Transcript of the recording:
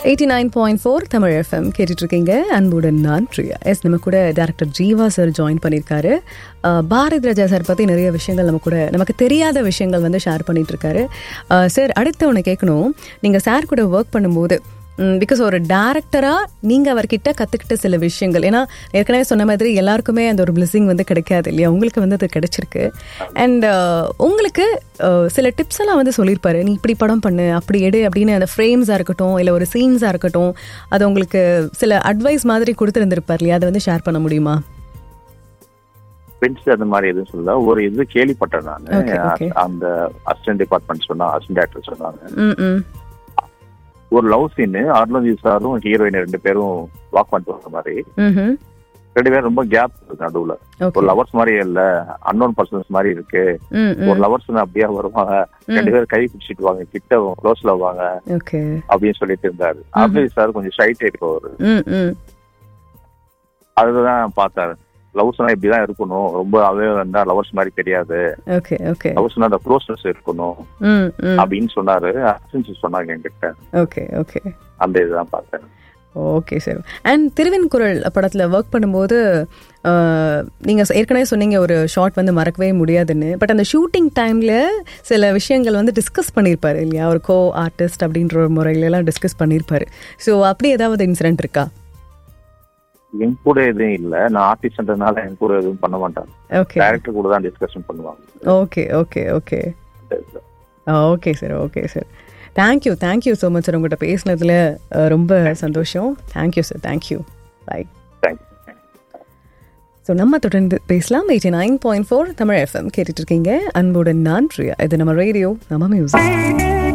Eighty nine point four Tamil FM கேட்டுட்டு இருக்கீங்க அன்புடன் நான் பிரியா எஸ் நம்ம கூட டேரக்டர் ஜீவா சார் ஜாயின் பண்ணியிருக்காரு அஹ், பாரத் ராஜா சார் பற்றி நிறைய விஷயங்கள் நம்ம கூட நமக்கு தெரியாத விஷயங்கள் வந்து ஷேர் பண்ணிட்டு இருக்காரு அஹ், சார் அடுத்து ஒன்று கேட்கணும் நீங்கள் சார் கூட ஒர்க் பண்ணும்போது பிகாஸ் ஒரு டேரக்டராக நீங்கள் அவர்கிட்ட கற்றுக்கிட்ட சில விஷயங்கள் ஏன்னா ஏற்கனவே சொன்ன மாதிரி எல்லாருக்குமே அந்த ஒரு பிளெஸிங் வந்து கிடைக்காது இல்லையா உங்களுக்கு வந்து அது கிடைச்சிருக்கு அண்ட் உங்களுக்கு அஹ், சில டிப்ஸ் எல்லாம் வந்து சொல்லியிருப்பாரு நீ இப்படி படம் பண்ணு அப்படி எடு அப்படின்னு அந்த ஃப்ரேம்ஸாக இருக்கட்டும் இல்லை ஒரு சீன்ஸாக இருக்கட்டும் அது உங்களுக்கு சில அட்வைஸ் மாதிரி கொடுத்துருந்துருப்பார் இல்லையா அதை வந்து ஷேர் பண்ண முடியுமா பென்ஸ் அந்த மாதிரி எதுவும் சொல்லல ஒரு இது கேள்விப்பட்டேன் நான் Okay, okay. அந்த அசிஸ்டன்ட் டிபார்ட்மெண்ட் சொன்னா அசிஸ்டன்ட் டேரக்டர் சொன்னாங்க ம் ம் ஒரு லவ் சீன் அருணஜி சாரும் ஹீரோயின் ரெண்டு பேரும் வாக் பண்ணிட்டு வர மாதிரி ம் ரெண்டு பேரும் ரொம்ப கேப் இருக்கு நடுவுல ஒரு ஓகே லவர்ஸ் மாதிரி இல்ல அன்னோன் பர்சன்ஸ் மாதிரி இருக்கு ம் ஒரு ம் லவர்ஸ் அப்படியே வருவாங்க ரெண்டு பேரும் கை பிடிச்சிட்டு வாங்க கிட்ட க்ளோஸ்ல வாங்க ஓகே அப்படின்னு சொல்லிட்டு இருந்தாரு அருணஜி சார் கொஞ்சம் ஷைட் இருப்பவர் ம் ம் அதுதான் பார்த்தாரு லவ்ஸ்னா இப்படிதான் இருக்கணும் ரொம்ப அவே வந்தா லவர்ஸ் மாதிரி தெரியாது ஓகே ஓகே லவ்ஸ்னா அந்த க்ளோஸ்னஸ் இருக்கணும் ம் ம் அப்படின்னு சொன்னாரு அசிஸ்டன்ட் சொன்னாங்க என்கிட்ட ஓகே ஓகே அந்த இதுதான் பார்த்தேன் ஓகே சார் அண்ட் திருவெண்குரல் படத்தில் ஒர்க் பண்ணும்போது நீங்கள் ஏற்கனவே சொன்னீங்க ஒரு ஷார்ட் வந்து மறக்கவே முடியாதுன்னு பட் அந்த ஷூட்டிங் டைமில் சில விஷயங்கள் வந்து டிஸ்கஸ் பண்ணியிருப்பாரு இல்லையா ஒரு கோ ஆர்டிஸ்ட் அப்படின்ற ஒரு முறையில எல்லாம் டிஸ்கஸ் பண்ணியிருப்பாரு ஸோ அப்படி ஏதாவது இன்சிடென்ட் இருக்கா என் கூட எதுவும் இல்ல நான் ஆர்டிஸ்ட்ன்றதுனால என் கூட எதுவும் பண்ண மாட்டாங்க ஓகே டைரக்டர் கூட தான் டிஸ்கஷன் பண்ணுவாங்க ஓகே ஓகே ஓகே அந்த இதுல. Okay sir okay sir thank you thank you so much sir உங்கள்கிட்ட பேசினதில் ரொம்ப சந்தோஷம் thank you sir thank you bye Thank you. So நம்ம தொடர்ந்து பேசலாம் eighty nine point four Tamil FM கேட்டுட்டு இருக்கீங்க அன்புடன் நான் பிரியா இது நம்ம ரேடியோ நம்ம மியூசிக்